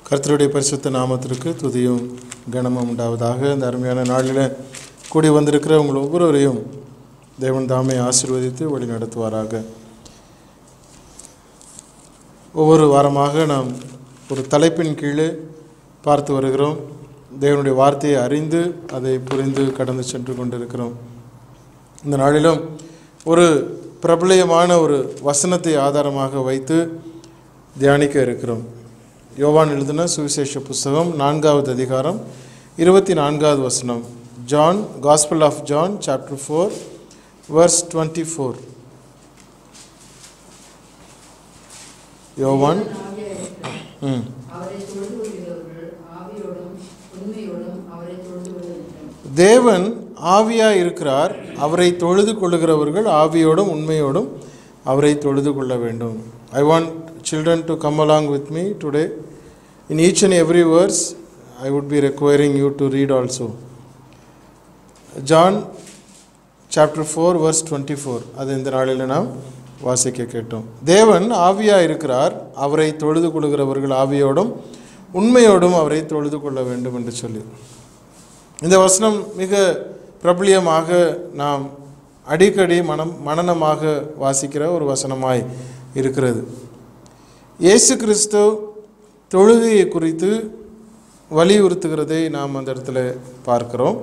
கர்த்தருடைய பரிசுத்த நாமத்திற்கு துதியும் கனமும் உண்டாவதாக இந்த அருமையான நாளில் கூடி வந்திருக்கிற உங்கள் ஒவ்வொருவரையும் தேவன் தாமே ஆசீர்வதித்து வழி நடத்துவாராக ஒவ்வொரு வாரமாக நாம் ஒரு தலைப்பின் கீழே பார்த்து வருகிறோம் தேவனுடைய வார்த்தையை அறிந்து அதை புரிந்து கடந்து சென்று கொண்டிருக்கிறோம் இந்த நாளிலும் ஒரு பிரபலயமான ஒரு வசனத்தை ஆதாரமாக வைத்து தியானிக்க இருக்கிறோம் யோவான் எழுதின சுவிசேஷ புஸ்தகம் நான்காவது அதிகாரம் இருபத்தி நான்காவது வசனம் John gospel of John chapter four verse twenty four யோவான் ம் அவரை தொழுது கொள்கிறவர்கள் ஆவியோடும் உண்மையோடும் அவரை தொழுது கொள்ள வேண்டும் தேவன் ஆவியாய் இருக்கிறார் அவரை தொழுது கொள்ளுகிறவர்கள் ஆவியோடும் உண்மையோடும் அவரை தொழுது கொள்ள வேண்டும் I want children to come along with me today in each and every verse i would be requiring you to read also John chapter four verse twenty four அது இந்த நாளில் நாம் வாசிக்க கேட்டோம் தேவன் ஆவியாக இருக்கிறார் அவரை தொழுது கொள்கிறவர்கள் ஆவியோடும் உண்மையோடும் அவரை தொழுது கொள்ள வேண்டும் என்று சொல்லி இந்த வசனம் மிக பிரபலியமாக நாம் அடிக்கடி மனம் மனனமாக வாசிக்கிற ஒரு வசனமாய் இருக்கிறது இயேசு கிறிஸ்து தொழுகையை குறித்து வலியுறுத்துகிறதை நாம் அந்த இடத்துல பார்க்கிறோம்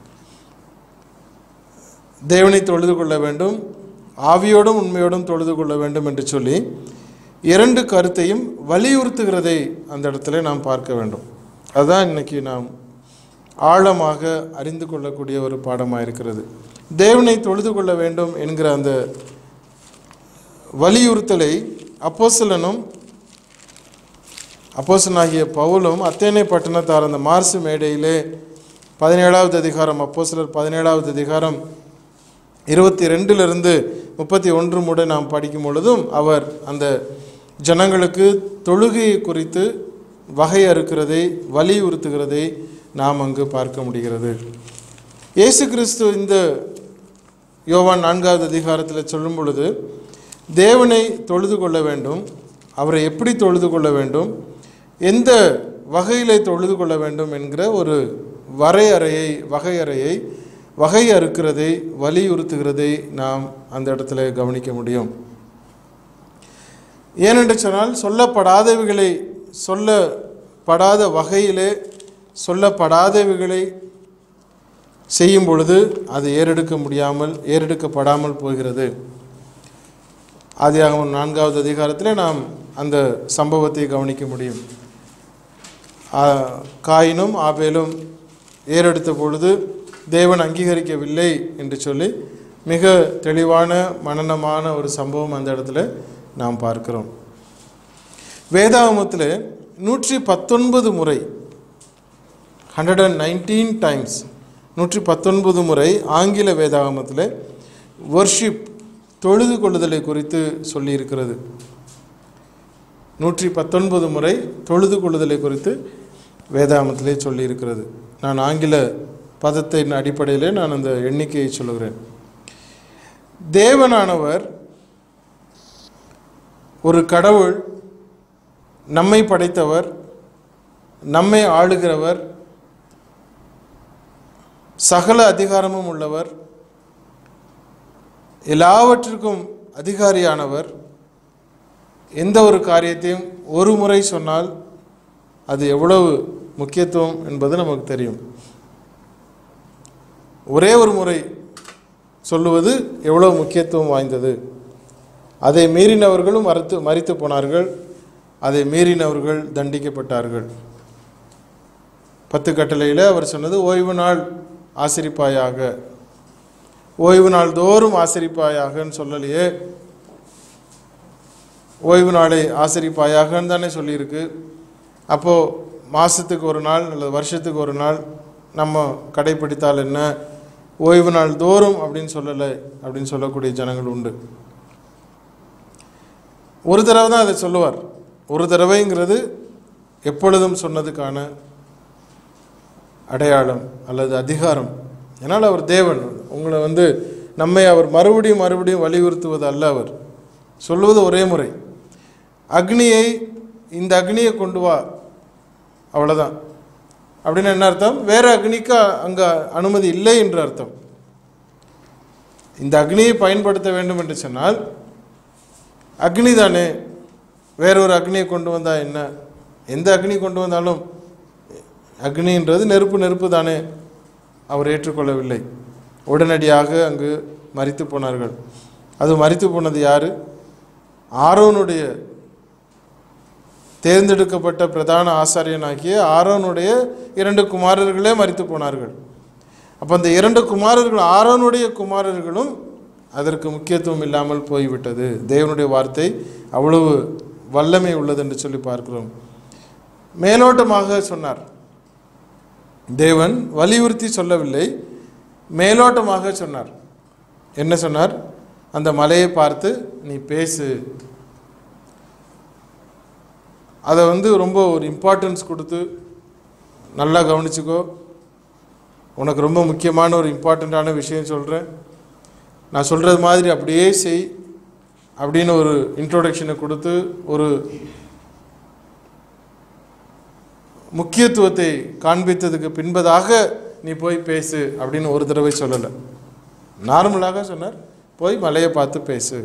தேவனை தொழுது கொள்ள வேண்டும் ஆவியோடும் உண்மையோடும் தொழுது கொள்ள வேண்டும் என்று சொல்லி இரண்டு கருத்தையும் வலியுறுத்துகிறதை அந்த இடத்துல நாம் பார்க்க வேண்டும் அதுதான் இன்னைக்கு நாம் ஆழமாக அறிந்து கொள்ளக்கூடிய ஒரு பாடமாக இருக்கிறது தேவனை தொழுது கொள்ள வேண்டும் என்கிற அந்த வலியுறுத்தலை அப்போஸ்தலனும் அப்போஸ்தலனாகிய பவுலும் அத்தேனை பட்டணத்தார் அந்த மார்சு மேடையிலே பதினேழாவது அதிகாரம் அப்போஸ்தலர் பதினேழாவது அதிகாரம் இருபத்தி ரெண்டிலிருந்து முப்பத்தி ஒன்று முறை நாம் படிக்கும் பொழுதும் அவர் அந்த ஜனங்களுக்கு தொழுகையை குறித்து வகை அறுக்கிறதை வலியுறுத்துகிறதை நாம் அங்கு பார்க்க முடிகிறது இயேசு கிறிஸ்து இந்த யோவான் நான்காவது அதிகாரத்தில் சொல்லும் பொழுது தேவனை தொழுது கொள்ள வேண்டும் அவரை எப்படி தொழுது கொள்ள வேண்டும் எந்த வகையிலே தொழுது கொள்ள வேண்டும் என்கிற ஒரு வரையறையை வகையறையை வகை அறுக்கிறதை வலியுறுத்துகிறதை நாம் அந்த இடத்துல கவனிக்க முடியும் ஏனென்று சொன்னால் சொல்லப்படாதவைகளை சொல்லப்படாத வகையிலே சொல்லப்படாதவைகளை செய்யும் பொழுது அது ஏறெடுக்க முடியாமல் ஏறெடுக்கப்படாமல் போகிறது ஆதியாகமம் நான்காவது அதிகாரத்தில் நாம் அந்த சம்பவத்தை கவனிக்க முடியும் ஆ, காயினும் ஆபேலும் ஏறெடுத்த பொழுது தேவன் அங்கீகரிக்கவில்லை என்று சொல்லி மிக தெளிவான மனனமான ஒரு சம்பவம் அந்த இடத்துல நாம் பார்க்கிறோம் வேதாகமத்தில் நூற்றி பத்தொன்பது முறை ஹண்ட்ரட் அண்ட் நைன்டீன் டைம்ஸ் நூற்றி பத்தொன்பது முறை ஆங்கில வேதாகமத்தில் வர்ஷிப் தொழுது கொள்ளுதலை குறித்து சொல்லியிருக்கிறது நூற்றி பத்தொன்பது முறை தொழுது கொள்ளுதலை குறித்து வேதாகமத்திலே சொல்லியிருக்கிறது நான் ஆங்கில பதத்தின் அடிப்படையிலே நான் அந்த எண்ணிக்கையை சொல்லுகிறேன் தேவனானவர் ஒரு கடவுள் நம்மை படைத்தவர் நம்மை ஆளுகிறவர் சகல அதிகாரமும் உள்ளவர் எல்லாவற்றிற்கும் அதிகாரியானவர் எந்த ஒரு காரியத்தையும் ஒரு முறை சொன்னால் அது எவ்வளவு முக்கியத்துவம் என்பது நமக்கு தெரியும் ஒரே ஒரு முறை சொல்லுவது எவ்வளவு முக்கியத்துவம் வாய்ந்தது அதை மீறினவர்களும் மறுத்து மறித்து போனார்கள் அதை மீறினவர்கள் தண்டிக்கப்பட்டார்கள் பத்து கட்டளையில் அவர் சொன்னது ஓய்வு நாள் ஆசிரிப்பாயாக ஓய்வு நாள் தோறும் ஆசிரிப்பாயாகன்னு சொல்லலையே ஓய்வு நாளை ஆசிரிப்பாயாகன்னு தானே சொல்லியிருக்கு அப்போது மாதத்துக்கு ஒரு நாள் அல்லது வருஷத்துக்கு ஒரு நாள் நம்ம கடைப்பிடித்தால் என்ன ஓய்வு நாள் தோறும் அப்படின்னு சொல்லலை அப்படின்னு சொல்லக்கூடிய ஜனங்கள் உண்டு ஒரு தடவை தான் அதை சொல்லுவார் ஒரு தடவைங்கிறது எப்பொழுதும் சொன்னதுக்கான அடையாளம் அல்லது அதிகாரம் ஏன்னால் அவர் தேவன் உங்களை வந்து நம்மை அவர் மறுபடியும் மறுபடியும் வலியுறுத்துவது அல்ல அவர் சொல்லுவது ஒரே முறை அக்னியை இந்த அக்னியை கொண்டு வா அவ்வளோதான் அப்படின்னு என்ன அர்த்தம் வேறு அக்னிக்கு அங்கே அனுமதி இல்லை என்று அர்த்தம் இந்த அக்னியை பயன்படுத்த வேண்டும் என்று சொன்னால் அக்னி தானே வேறொரு அக்னியை கொண்டு வந்தால் என்ன எந்த அக்னி கொண்டு வந்தாலும் அக்னின்றது நெருப்பு நெருப்பு தானே அவர் ஏற்றுக்கொள்ளவில்லை உடனடியாக அங்கு மரித்து போனார்கள் அது மரித்து போனது யார் ஆரோனுடைய தேர்ந்தெடுக்கப்பட்ட பிரதான ஆசாரியனாகிய ஆரோனுடைய இரண்டு குமாரர்களே மரித்து போனார்கள் அப்போ அந்த இரண்டு குமாரர்கள் ஆரோனுடைய குமாரர்களும் அதற்கு முக்கியத்துவம் இல்லாமல் போய்விட்டது தேவனுடைய வார்த்தை அவ்வளவு வல்லமை உள்ளது என்று சொல்லி பார்க்கிறோம் மேலோட்டமாக சொன்னார் தேவன் வலியுறுத்தி சொல்லவில்லை மேலோட்டமாக சொன்னார் என்ன சொன்னார் அந்த மலையை பார்த்து நீ பேசு அதை வந்து ரொம்ப ஒரு இம்பார்ட்டன்ஸ் கொடுத்து நல்லா கவனிச்சுக்கோ உனக்கு ரொம்ப முக்கியமான ஒரு இம்பார்ட்டண்ட்டான விஷயம் சொல்கிறேன் நான் சொல்கிறது மாதிரி அப்படியே செய் அப்படின்னு ஒரு இன்ட்ரோடக்ஷனை கொடுத்து ஒரு முக்கியத்துவத்தை காண்பித்ததுக்கு பின்பதாக நீ போய் பேசு அப்படின்னு ஒரு தடவை சொல்லலை நார்மலாக சொன்னார் போய் மலையை பார்த்து பேசு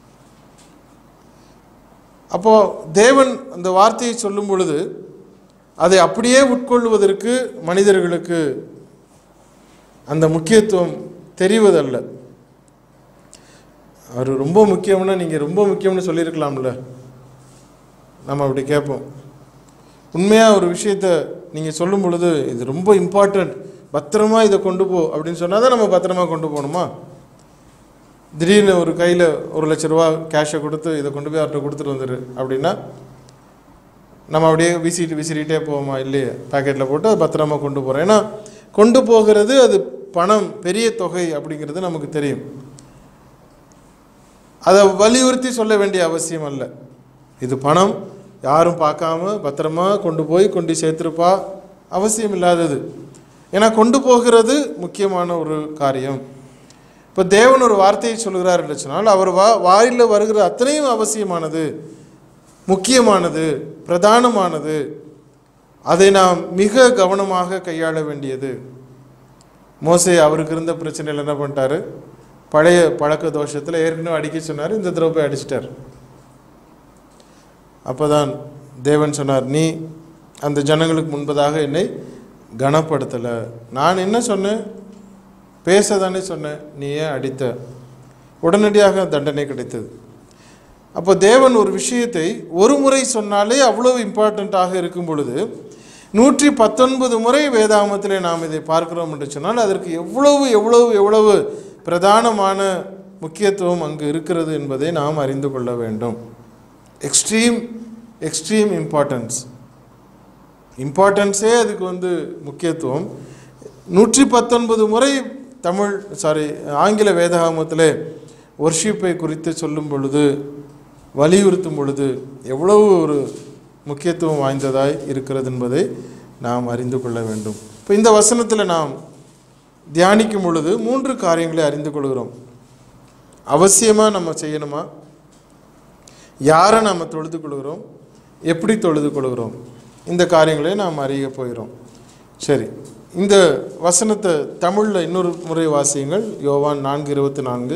அப்போ தேவன் அந்த வார்த்தையை சொல்லும் பொழுது அதை அப்படியே உட்கொள்வதற்கு மனிதர்களுக்கு அந்த முக்கியத்துவம் தெரிவதல்ல அவர் ரொம்ப முக்கியம்னா நீங்கள் ரொம்ப முக்கியம்னு சொல்லியிருக்கலாம்ல நம்ம அப்படி கேட்போம் உண்மையாக ஒரு விஷயத்தை நீங்கள் சொல்லும் பொழுது இது ரொம்ப இம்பார்ட்டண்ட் பத்திரமா இதை கொண்டு போ அப்படின்னு சொன்னால் தான் நம்ம பத்திரமா கொண்டு போகணுமா திடீர்னு ஒரு கையில் ஒரு லட்ச ரூபா கேஷை கொடுத்து இதை கொண்டு போய் அவர்கிட்ட கொடுத்துட்டு வந்துரு அப்படின்னா நம்ம அப்படியே விசிட்டு விசிறிட்டே போவோமா இல்லையே பாக்கெட்டில் போட்டு அது பத்திரமா கொண்டு போகிறோம் ஏன்னா கொண்டு போகிறது அது பணம் பெரிய தொகை அப்படிங்கிறது நமக்கு தெரியும் அதை வலியுறுத்தி சொல்ல வேண்டிய அவசியம் அல்ல இது பணம் யாரும் பார்க்காம பத்திரமா கொண்டு போய் கொண்டு சேர்த்துருப்பா அவசியம் இல்லாதது ஏன்னா கொண்டு போகிறது முக்கியமான ஒரு காரியம் இப்போ தேவன் ஒரு வார்த்தையை சொல்கிறார் என்று சொன்னால் அவர் வா வாயில் வருகிற அத்தனையும் அவசியமானது முக்கியமானது பிரதானமானது அதை நாம் மிக கவனமாக கையாள வேண்டியது மோசே அவருக்கு இருந்த பிரச்சனையில் என்ன பண்ணிட்டாரு பழைய பழக்க தோஷத்தில் ஏற்கனவே அடிக்க சொன்னார் இந்த தடவை போய் அடிச்சிட்டார் அப்போதான் தேவன் சொன்னார் நீ அந்த ஜனங்களுக்கு முன்பதாக என்னை கனப்படுத்தலை நான் என்ன சொன்னேன் பேச தானே சொன்னேன் நீ ஏன் அடித்த உடனடியாக தண்டனை கிடைத்தது அப்போ தேவன் ஒரு விஷயத்தை ஒரு முறை சொன்னாலே அவ்வளவு இம்பார்ட்டண்ட்டாக இருக்கும் பொழுது நூற்றி பத்தொன்பது முறை வேதாகமத்திலே நாம் இதை பார்க்கிறோம் என்று சொன்னால் அதற்கு எவ்வளவு எவ்வளவு எவ்வளவு பிரதானமான முக்கியத்துவம் அங்கு இருக்கிறது என்பதை நாம் அறிந்து கொள்ள வேண்டும் எக்ஸ்ட்ரீம் எக்ஸ்ட்ரீம் இம்பார்ட்டன்ஸ் இம்பார்ட்டன்ஸே அதுக்கு வந்து முக்கியத்துவம் நூற்றி பத்தொன்பது முறை தமிழ் சாரி ஆங்கில வேதாகமத்தில் ஒர்ஷிப்பை குறித்து சொல்லும் பொழுது வலியுறுத்தும் பொழுது எவ்வளவு ஒரு முக்கியத்துவம் வாய்ந்ததாய் இருக்கிறது என்பதை நாம் அறிந்து கொள்ள வேண்டும் இப்போ இந்த வசனத்தில் நாம் தியானிக்கும் பொழுது மூன்று காரியங்களை அறிந்து கொள்கிறோம் அவசியமாக நம்ம செய்யணுமா யாரை நாம் தொழுது கொள்கிறோம் எப்படி தொழுது கொள்கிறோம் இந்த காரியங்களை நாம் அறிய போகிறோம் சரி இந்த வசனத்தை தமிழில் இன்னொரு முறை வாசியுங்கள் யோவான் நான்கு இருபத்தி நான்கு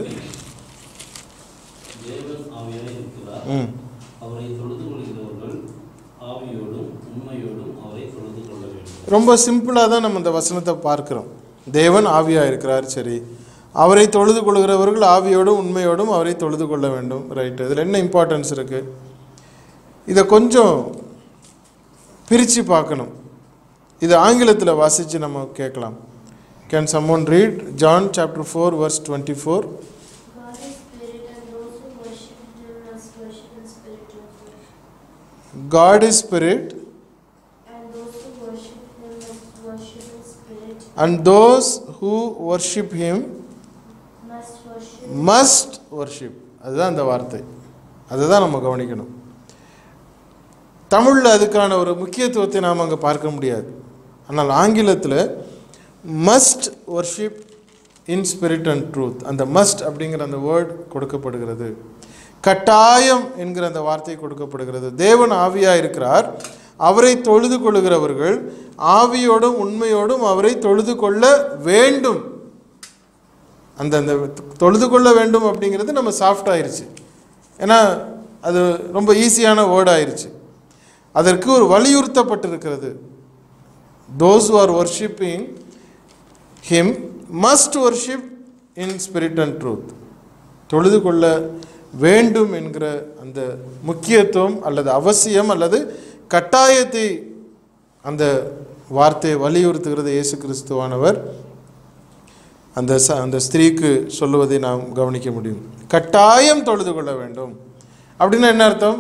தேவன் ஆவியாய் இருக்கிறார் ம் அவரை தொழுது கொள்கிறவர்கள் ஆவியோடும் உண்மையோடும் அவரை தொழுது கொள்ள வேண்டும் ரொம்ப சிம்பிளாக தான் நம்ம இந்த வசனத்தை பார்க்கிறோம் தேவன் ஆவியாக இருக்கிறார் சரி அவரை தொழுது கொள்கிறவர்கள் ஆவியோடும் உண்மையோடும் அவரை தொழுது கொள்ள வேண்டும் ரைட்டு இதில் என்ன இம்பார்ட்டன்ஸ் இருக்குது இதை கொஞ்சம் பிரித்து பார்க்கணும் இது ஆங்கிலத்தில் வாசித்து நம்ம கேட்கலாம் can someone read John chapter four verse twenty four God is spirit, and those who worship Him must worship in spirit and truth. God is spirit And those who worship Him must worship in spirit, and those who worship him must worship must worship அதுதான் அந்த வார்த்தை அதுதான் நம்ம கவனிக்கணும் தமிழில் அதுக்கான ஒரு முக்கியத்துவத்தை நாம் அங்கே பார்க்க முடியாது ஆனால் ஆங்கிலத்தில் must worship in spirit and truth அந்த மஸ்ட் அப்படிங்கிற அந்த வேர்ட் கொடுக்கப்படுகிறது கட்டாயம் என்கிற அந்த வார்த்தை கொடுக்கப்படுகிறது தேவன் ஆவியாக இருக்கிறார் அவரை தொழுது கொள்ளுகிறவர்கள் ஆவியோடும் உண்மையோடும் அவரை தொழுது கொள்ள வேண்டும் அந்த அந்த தொழுது கொள்ள வேண்டும் அப்படிங்கிறது நம்ம சாஃப்ட் ஆயிருச்சு ஏன்னா அது ரொம்ப ஈஸியான வேர்ட் ஆயிருச்சு அதற்கு ஒரு வலியுறுத்தப்பட்டிருக்கிறது those who are worshipping him must worship in spirit and truth தொழுது கொள்ள வேண்டும் என்கிற அந்த முக்கியத்துவம் அல்லது அவசியம் அல்லது கட்டாயத்தை அந்த வார்த்தையை வலியுறுத்துகிறது இயேசு கிறிஸ்துவானவர் அந்த ச அந்த ஸ்திரீக்கு சொல்லுவதை நாம் கவனிக்க முடியும் கட்டாயம் தொழுது கொள்ள வேண்டும் அப்படின்னா என்ன அர்த்தம்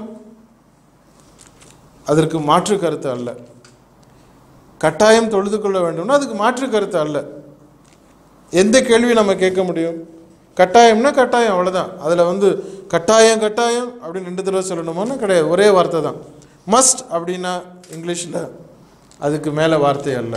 அதற்கு மாற்று கருத்து அல்ல கட்டாயம் தொழுது கொள்ள வேண்டும்னா அதுக்கு மாற்று கருத்து அல்ல எந்த கேள்வி நம்ம கேட்க முடியும் கட்டாயம்னா கட்டாயம் அவ்வளோதான் அதில் வந்து கட்டாயம் கட்டாயம் அப்படின்னு ரெண்டு தடவை சொல்லணுமான்னா கிடையாது ஒரே வார்த்தை தான் மஸ்ட் அப்படின்னா இங்கிலீஷில் அதுக்கு மேலே வார்த்தை அல்ல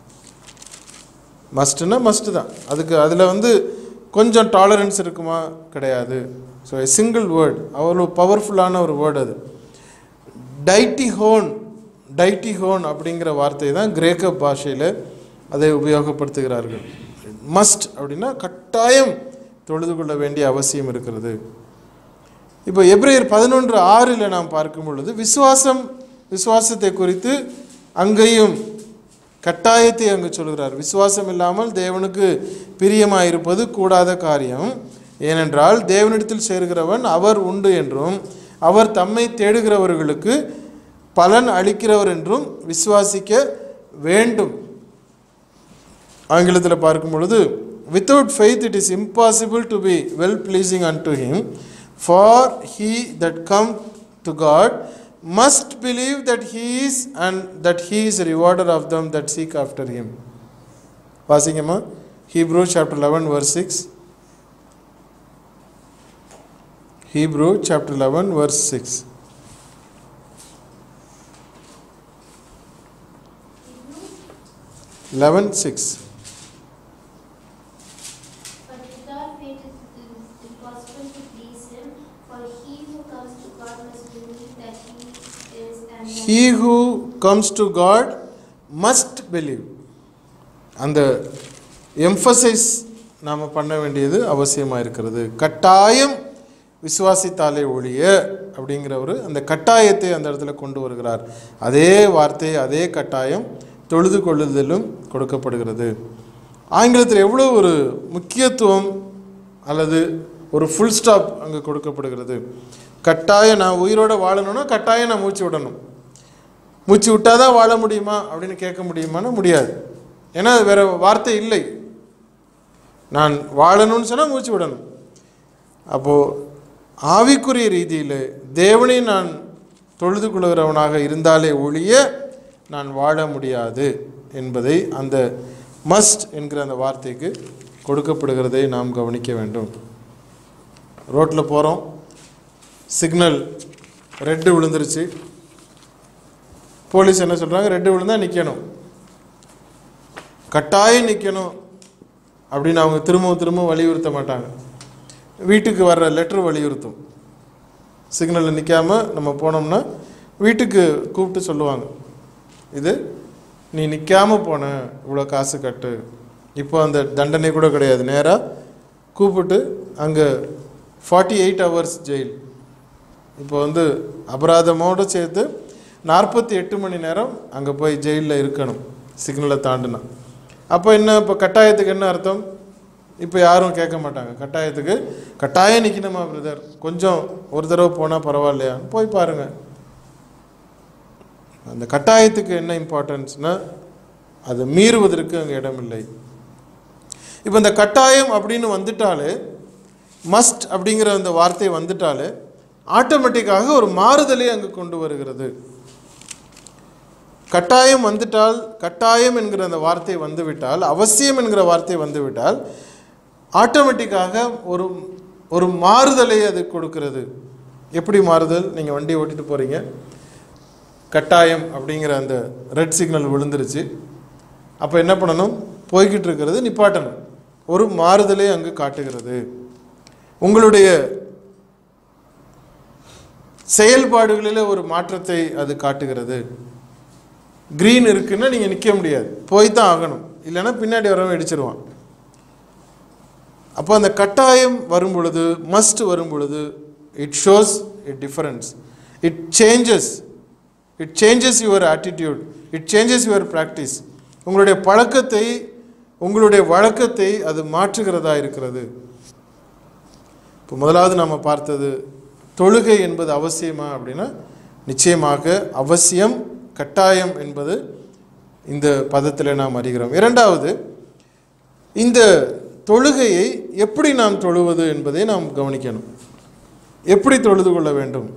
மஸ்ட்னா மஸ்ட் தான் அதுக்கு அதில் வந்து கொஞ்சம் டாலரன்ஸ் இருக்குமா கிடையாது ஸோ சிங்கிள் வேர்ட் அவ்வளோ பவர்ஃபுல்லான ஒரு வேர்டு அது டைட்டிஹோன் டைட்டிஹோன் அப்படிங்கிற வார்த்தை தான் கிரேக்க பாஷையில் அதை உபயோகப்படுத்துகிறார்கள் மஸ்ட் அப்படின்னா கட்டாயம் தொழுது கொள்ள வேண்டிய அவசியம் இருக்கிறது இப்போ எப்ரேயர் பதினொன்று ஆறில் நாம் பார்க்கும் பொழுது விசுவாசம் விசுவாசத்தை குறித்து அங்கேயும் கட்டாயத்தை அங்கு சொல்கிறார் விசுவாசம் இல்லாமல் தேவனுக்கு பிரியமாயிருப்பது கூடாத காரியம் ஏனென்றால் தேவனிடத்தில் சேர்கிறவன் அவர் உண்டு என்றும் அவர் தம்மை தேடுகிறவர்களுக்கு பலன் அளிக்கிறவர் என்றும் விசுவாசிக்க வேண்டும் ஆங்கிலத்தில் பார்க்கும் பொழுது without faith it is impossible to be well pleasing unto him for he that come to God must believe that he is and that he is rewarder of them that seek after him வாசிங்கம்மா Hebrew chapter eleven verse six Hebrew chapter eleven verse six eleven six But without faith it is impossible to please him, for he who comes to God must believe that he is and that he who comes to god must believe அந்த emphasise நாம் பண்ண வேண்டியது அவசியமாக இருக்கிறது கட்டாயம் விசுவாசித்தாலே ஒழிய அப்படிங்கிற ஒரு அந்த கட்டாயத்தை அந்த இடத்துல கொண்டு வருகிறார் அதே வார்த்தை அதே கட்டாயம் தொழுது கொள்ளுதலும் கொடுக்கப்படுகிறது ஆங்கிலத்தில் எவ்வளோ ஒரு முக்கியத்துவம் அல்லது ஒரு ஃபுல் ஸ்டாப் அங்கே கொடுக்கப்படுகிறது கட்டாயம் நான் உயிரோட வாழணும்னா கட்டாயம் நான் மூச்சு விடணும் மூச்சு விட்டால் தான் வாழ முடியுமா அப்படின்னு கேட்க முடியுமான்னா முடியாது ஏன்னா அது வேற வார்த்தை இல்லை நான் வாழணும்னு சொன்னால் மூச்சு விடணும் அப்போது ஆவிக்குரிய ரீதியில் தேவனை நான் தொழுது கொள்கிறவனாக இருந்தாலே ஒழிய நான் வாழ முடியாது என்பதை அந்த மஸ்ட் என்கிற அந்த வார்த்தைக்கு கொடுக்கப்படுகிறதை நாம் கவனிக்க வேண்டும் ரோட்டில் போகிறோம் சிக்னல் ரெட்டு விழுந்துருச்சு போலீஸ் என்ன சொல்கிறாங்க ரெட்டு விழுந்தா நிற்கணும் கட்டாயம் நிற்கணும் அப்படின்னு அவங்க திரும்பவும் திரும்பவும் வலியுறுத்த மாட்டாங்க வீட்டுக்கு வர்ற லெட்டர் வலியுறுத்தும் சிக்னலில் நிற்காம நம்ம போனோம்னா வீட்டுக்கு கூப்பிட்டு சொல்லுவாங்க இது நீ நிற்காம போன இவ்வளோ காசு கட்டு இப்போ அந்த தண்டனை கூட கிடையாது நேராக கூப்பிட்டு அங்கே ஃபார்ட்டி எயிட் ஹவர்ஸ் ஜெயில் இப்போ வந்து அபராதமோடு சேர்த்து நாற்பத்தி எட்டு மணி நேரம் அங்கே போய் ஜெயிலில் இருக்கணும் சிக்னலை தாண்டினா அப்போ என்ன இப்போ கட்டாயத்துக்கு என்ன அர்த்தம் இப்போ யாரும் கேட்க மாட்டாங்க கட்டாயத்துக்கு கட்டாயம் நிற்கணுமா பிரதர் கொஞ்சம் ஒரு தடவை போனால் பரவாயில்லையா போய் பாருங்கள் அந்த கட்டாயத்துக்கு என்ன இம்பார்ட்டன்ஸ்னால் அது மீறுவதற்கு அங்கே இடமில்லை இப்போ இந்த கட்டாயம் அப்படின்னு வந்துட்டாலே மஸ்ட் அப்படிங்கிற அந்த வார்த்தை வந்துட்டாலே ஆட்டோமேட்டிக்காக ஒரு மாறுதலை அங்கு கொண்டு வருகிறது கட்டாயம் வந்துட்டால் கட்டாயம் என்கிற அந்த வார்த்தை வந்துவிட்டால் அவசியம் என்கிற வார்த்தை வந்துவிட்டால் ஆட்டோமேட்டிக்காக ஒரு ஒரு மாறுதலை அது கொடுக்கிறது எப்படி மாறுதல் நீங்கள் வண்டி ஓட்டிட்டு போகிறீங்க கட்டாயம் அப்படிங்கிற அந்த ரெட் சிக்னல் விழுந்துருச்சு அப்போ என்ன பண்ணணும் போய்கிட்டு இருக்கிறது நிப்பாட்டணும் ஒரு மாறுதலை அங்கு காட்டுகிறது உங்களுடைய செயல்பாடுகளில் ஒரு மாற்றத்தை அது காட்டுகிறது க்ரீன் இருக்குன்னா நீங்கள் நிற்க முடியாது போய் தான் ஆகணும் இல்லைன்னா பின்னாடி வரவன் இடிச்சிருவான் அப்போ அந்த கட்டாயம் வரும் பொழுது மஸ்ட் வரும் பொழுது it shows it difference it changes it changes your attitude it changes your practice உங்களுடைய பழக்கத்தை உங்களுடைய வழக்கத்தை அது மாற்றுகிறதா இருக்கிறது இப்போ முதலாவது நாம் பார்த்தது தொழுகை என்பது அவசியமா அப்படின்னா நிச்சயமாக அவசியம் கட்டாயம் என்பது இந்த பதத்தில் நாம் அறிகிறோம் இரண்டாவது இந்த தொழுகையை எப்படி நாம் தொழுவது என்பதை நாம் கவனிக்கணும் எப்படி தொழுது கொள்ள வேண்டும்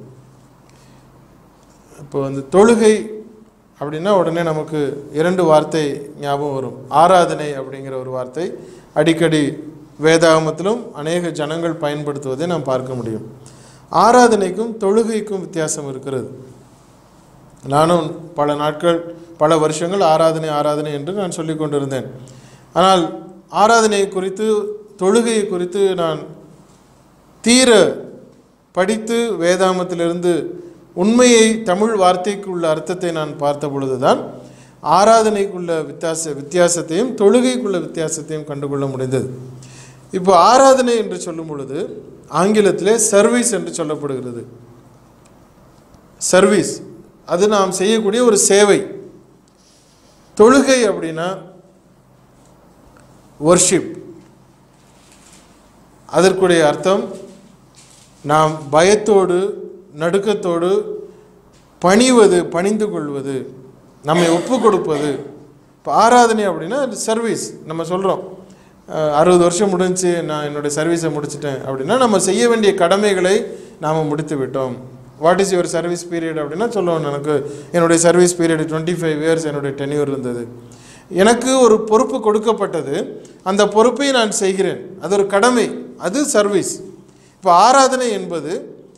இப்போ அந்த தொழுகை அப்படின்னா உடனே நமக்கு இரண்டு வார்த்தை ஞாபகம் வரும் ஆராதனை அப்படிங்கிற ஒரு வார்த்தை அடிக்கடி வேதாகமத்திலும் அநேக ஜனங்கள் பயன்படுத்துவதை நாம் பார்க்க முடியும் ஆராதனைக்கும் தொழுகைக்கும் வித்தியாசம் இருக்கிறது நானும் பல நாட்கள் பல வருஷங்கள் ஆராதனை ஆராதனை என்று நான் சொல்லிக் கொண்டிருந்தேன் ஆனால் ஆராதனை குறித்து தொழுகையை குறித்து நான் தீர படித்து வேதாமத்திலிருந்து உண்மையை தமிழ் வார்த்தைக்கு உள்ள அர்த்தத்தை நான் பார்த்த பொழுதுதான் ஆராதனைக்குள்ள வித்தியாச வித்தியாசத்தையும் தொழுகைக்குள்ள வித்தியாசத்தையும் கண்டுகொள்ள முடிந்தது இப்போ ஆராதனை என்று சொல்லும் பொழுது ஆங்கிலத்திலே சர்வீஸ் என்று சொல்லப்படுகிறது சர்வீஸ் அது நாம் செய்யக்கூடிய ஒரு சேவை தொழுகை அப்படின்னா ஒர்ஷிப் அதற்குடைய அர்த்தம் நாம் பயத்தோடு நடுக்கத்தோடு பணிவது பணிந்து கொள்வது நம்மை ஒப்பு கொடுப்பது இப்போ ஆராதனை அப்படின்னா அது சர்வீஸ் நம்ம சொல்கிறோம் அறுபது வருஷம் முடிஞ்சு நான் என்னுடைய சர்வீஸை முடிச்சிட்டேன் அப்படின்னா நம்ம செய்ய வேண்டிய கடமைகளை நாம் முடித்து விட்டோம் what is your service period அப்படின்னா சொல்லுவோம் எனக்கு என்னுடைய service period twenty five years என்னுடைய டென்யூர் இருந்தது எனக்கு ஒரு பொறுப்பு கொடுக்கப்பட்டது அந்த பொறுப்பை நான் செய்கிறேன் அது ஒரு கடமை அது சர்வீஸ் இப்போ ஆராதனை என்பது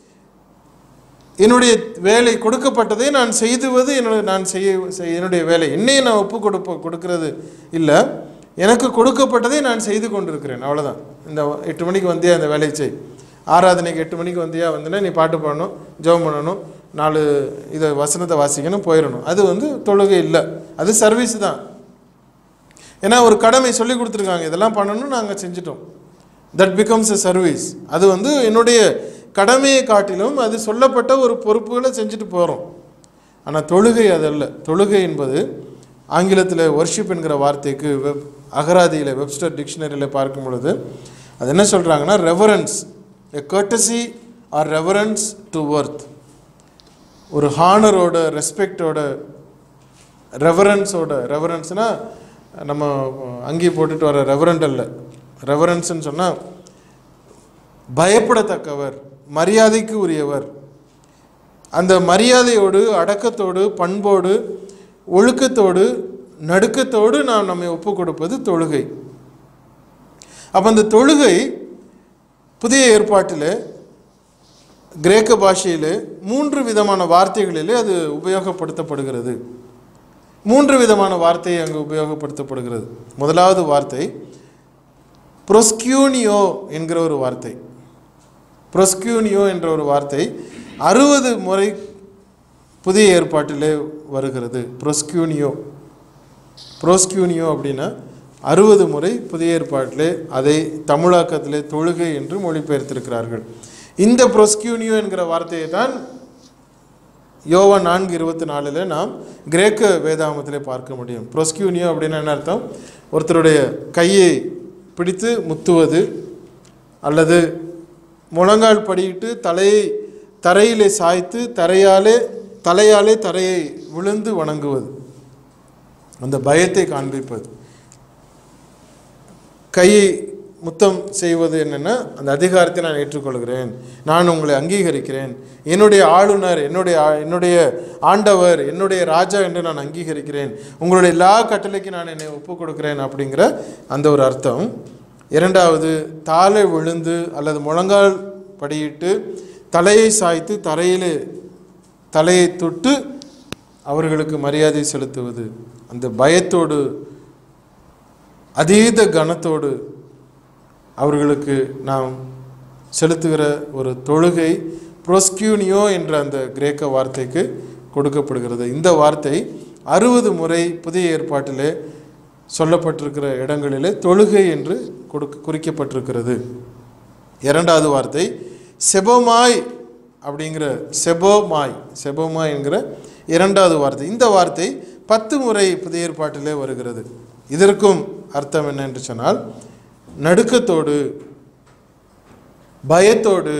என்னுடைய வேலை கொடுக்கப்பட்டதை நான் செய்துவது என்னுடைய நான் செய்ய செய்- என்னுடைய வேலை என்னையே நான் ஒப்பு கொடுப்ப கொடுக்கறது இல்லை எனக்கு கொடுக்கப்பட்டதை நான் செய்து கொண்டிருக்கிறேன் அவ்வளோதான் இந்த எட்டு மணிக்கு வந்தியா அந்த வேலையை செய் ஆராதனைக்கு எட்டு மணிக்கு வந்தியா வந்துன்னா நீ பாட்டு பாடணும் ஜெபம் பண்ணணும் நாலு இதை வசனத்தை வாசிக்கணும் போயிடணும் அது வந்து தொழுகை இல்லை அது சர்வீஸ் தான் ஏன்னா ஒரு கடமை சொல்லி கொடுத்துருக்காங்க இதெல்லாம் பண்ணணும் நாங்கள் செஞ்சிட்டோம் தட் பிகம்ஸ் எ சர்வீஸ் அது வந்து என்னுடைய கடமையை காட்டிலும் அது சொல்லப்பட்ட ஒரு பொறுப்புகளை செஞ்சுட்டு போகிறோம் ஆனால் தொழுகை அதல்ல தொழுகை என்பது ஆங்கிலத்தில் ஒர்ஷிப் என்கிற வார்த்தைக்கு வெப் அகராதியில் வெப்ஸ்டர் டிக்ஷனரியில் பார்க்கும் பொழுது அது என்ன சொல்கிறாங்கன்னா reverence a courtesy or reverence to worth ஒரு ஹானரோட ரெஸ்பெக்டோட ரெவரன்ஸோட ரெவரன்ஸ்னால் நம்ம அங்கி போட்டுட்டு வர ரெவரண்ட் அல்ல ரெவரன்ஸ்னு சொன்னால் பயப்படத்தக்கவர் மரியாதைக்கு உரியவர் அந்த மரியாதையோடு அடக்கத்தோடு பண்போடு ஒழுக்கத்தோடு நடுக்கத்தோடு நாம் நம்மை ஒப்பு கொடுப்பது தொழுகை அப்போ அந்த தொழுகை புதிய ஏற்பாட்டில் கிரேக்க பாஷையில் மூன்று விதமான வார்த்தைகளிலே அது உபயோகப்படுத்தப்படுகிறது மூன்று விதமான வார்த்தை அங்கு உபயோகப்படுத்தப்படுகிறது முதலாவது வார்த்தை ப்ரொஸ்கியூனியோ என்கிற ஒரு வார்த்தை ப்ரொஸ்கியூனியோ என்ற ஒரு வார்த்தை அறுபது முறை புதிய ஏற்பாட்டிலே வருகிறது ப்ரொஸ்கியூனியோ ப்ரோஸ்கியூனியோ அப்படின்னா அறுபது முறை புதிய ஏற்பாட்டிலே அதை தமிழாக்கத்திலே தொழுகை என்று மொழிபெயர்த்திருக்கிறார்கள் இந்த ப்ரொஸ்கியூனியோ என்கிற வார்த்தையை தான் யோவா நான்கு இருபத்தி நாலில் நாம் கிரேக்க வேதாகமத்திலே பார்க்க முடியும் ப்ரொஸ்கியூனியோ அப்படின்னா என்ன அர்த்தம் ஒருத்தருடைய கையை பிடித்து முத்துவது அல்லது முழங்கால் படியிட்டு தலையை தரையிலே சாய்த்து தரையாலே தலையாலே தரையை விழுந்து வணங்குவது அந்த பயத்தை காண்பிப்பது கையை முத்தம் செய்வது என்னென்னா அந்த அதிகாரத்தை நான் ஏற்றுக்கொள்கிறேன் நான் உங்களை அங்கீகரிக்கிறேன் என்னுடைய ஆளுநர் என்னுடைய ஆ- என்னுடைய ஆண்டவர் என்னுடைய ராஜா என்று நான் அங்கீகரிக்கிறேன் உங்களுடைய எல்லா கட்டளைக்கு நான் என்னை ஒப்பு கொடுக்கிறேன் அப்படிங்கிற அந்த ஒரு அர்த்தம் இரண்டாவது தாழை விழுந்து அல்லது முழங்கால் படியிட்டு தலையை சாய்த்து தரையிலே தலையை தொட்டு அவர்களுக்கு மரியாதை செலுத்துவது அந்த பயத்தோடு அதீத கனத்தோடு அவர்களுக்கு நாம் செலுத்துகிற ஒரு தொழுகை ப்ரோஸ்கியூனியோ என்ற அந்த கிரேக்க வார்த்தைக்கு கொடுக்கப்படுகிறது இந்த வார்த்தை அறுபது முறை புதிய ஏற்பாட்டிலே சொல்லப்பட்டிருக்கிற இடங்களிலே தொழுகை என்று கொடுக்க குறிக்கப்பட்டிருக்கிறது இரண்டாவது வார்த்தை செபமாய் அப்படிங்கிற செபோமாய் செபோமாய் என்கிற இரண்டாவது வார்த்தை இந்த வார்த்தை பத்து முறை புதிய ஏற்பாட்டிலே வருகிறது இதற்கும் அர்த்தம் என்ன என்று சொன்னால் நடுக்கத்தோடு பயத்தோடு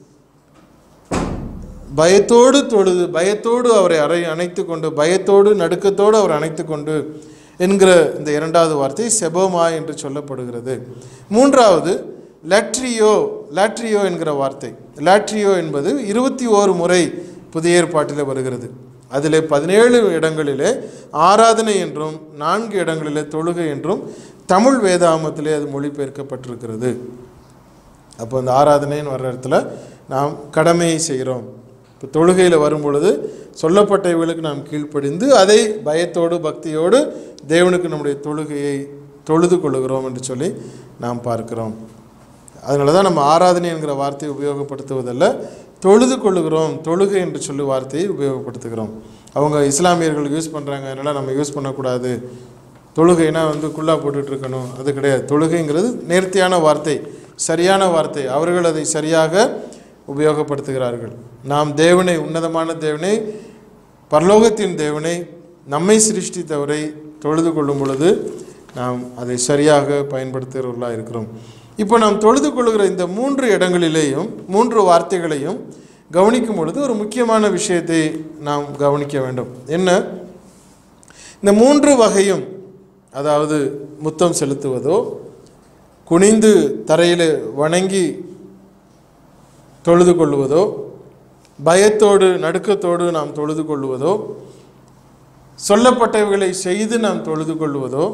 பயத்தோடு தொழுது பயத்தோடு அவரை அறை அணைத்து கொண்டு பயத்தோடு நடுக்கத்தோடு அவர் அணைத்து கொண்டு என்கிற இந்த இரண்டாவது வார்த்தை செபோமா என்று சொல்லப்படுகிறது மூன்றாவது லாட்ரியோ லாட்ரியோ என்கிற வார்த்தை லாட்ரியோ என்பது இருபத்தி ஓரு முறை புதிய ஏற்பாட்டில் வருகிறது அதிலே பதினேழு இடங்களிலே ஆராதனை என்றும் நான்கு இடங்களிலே தொழுகை என்றும் தமிழ் வேதாமத்திலே அது மொழிபெயர்க்கப்பட்டிருக்கிறது அப்போ அந்த ஆராதனைன்னு வர்ற இடத்துல நாம் கடமையை செய்கிறோம் இப்போ தொழுகையில் வரும் பொழுது சொல்லப்பட்ட இவளுக்கு நாம் கீழ்ப்படிந்து அதை பயத்தோடு பக்தியோடு தேவனுக்கு நம்முடைய தொழுகையை தொழுது கொள்ளுகிறோம் என்று சொல்லி நாம் பார்க்கிறோம் அதனால தான் நம்ம ஆராதனை என்கிற வார்த்தையை உபயோகப்படுத்துவதல்ல தொழுது கொள்ளுகிறோம் தொழுகை என்று சொல்லி வார்த்தையை உபயோகப்படுத்துகிறோம் அவங்க இஸ்லாமியர்கள் யூஸ் பண்ணுறாங்க அதனால் நம்ம யூஸ் பண்ணக்கூடாது தொழுகைனா வந்து குல்லா போட்டுட்டு இருக்கணும் அது கிடையாது தொழுகைங்கிறது நேர்த்தியான வார்த்தை சரியான வார்த்தை அவர்கள் அதை சரியாக உபயோகப்படுத்துகிறார்கள் நாம் தேவனை உன்னதமான தேவனை பரலோகத்தின் தேவனை நம்மை சிருஷ்டித்தவரை தொழுது கொள்ளும் பொழுது நாம் அதை சரியாக பயன்படுத்துகிறவர்களாக இருக்கிறோம் இப்போ நாம் தொழுது கொள்ளுகிற இந்த மூன்று இடங்களிலேயும் மூன்று வார்த்தைகளையும் கவனிக்கும் பொழுது ஒரு முக்கியமான விஷயத்தை நாம் கவனிக்க வேண்டும் என்ன இந்த மூன்று வகையும் அதாவது முத்தம் செலுத்துவதோ குனிந்து தரையில் வணங்கி தொழுது கொள்வதோ பயத்தோடு நடுக்கத்தோடு நாம் தொழுது கொள்வதோ சொல்லப்பட்டவைகளை செய்து நாம் தொழுது கொள்வதோ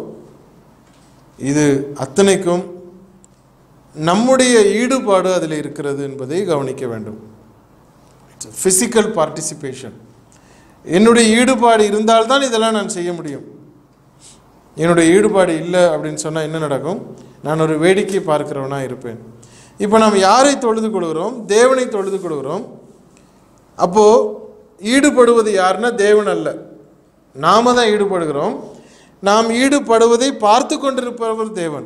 இது அத்தனைக்கும் நம்முடைய ஈடுபாடு அதில் இருக்கிறது என்பதை கவனிக்க வேண்டும் ஃபிசிக்கல் பார்ட்டிசிபேஷன் என்னுடைய ஈடுபாடு இருந்தால்தான் இதெல்லாம் நான் செய்ய முடியும் என்னுடைய ஈடுபாடு இல்லை அப்படின்னு சொன்னால் என்ன நடக்கும் நான் ஒரு வேடிக்கை பார்க்கிறவனாக இருப்பேன் இப்போ நாம் யாரை தொழுது கொள்கிறோம் தேவனை தொழுது கொள்கிறோம் அப்போது ஈடுபடுவது யாருன்னா தேவன் அல்ல நாம தான் ஈடுபடுகிறோம் நாம் ஈடுபடுவதை பார்த்து கொண்டிருப்பவர் தேவன்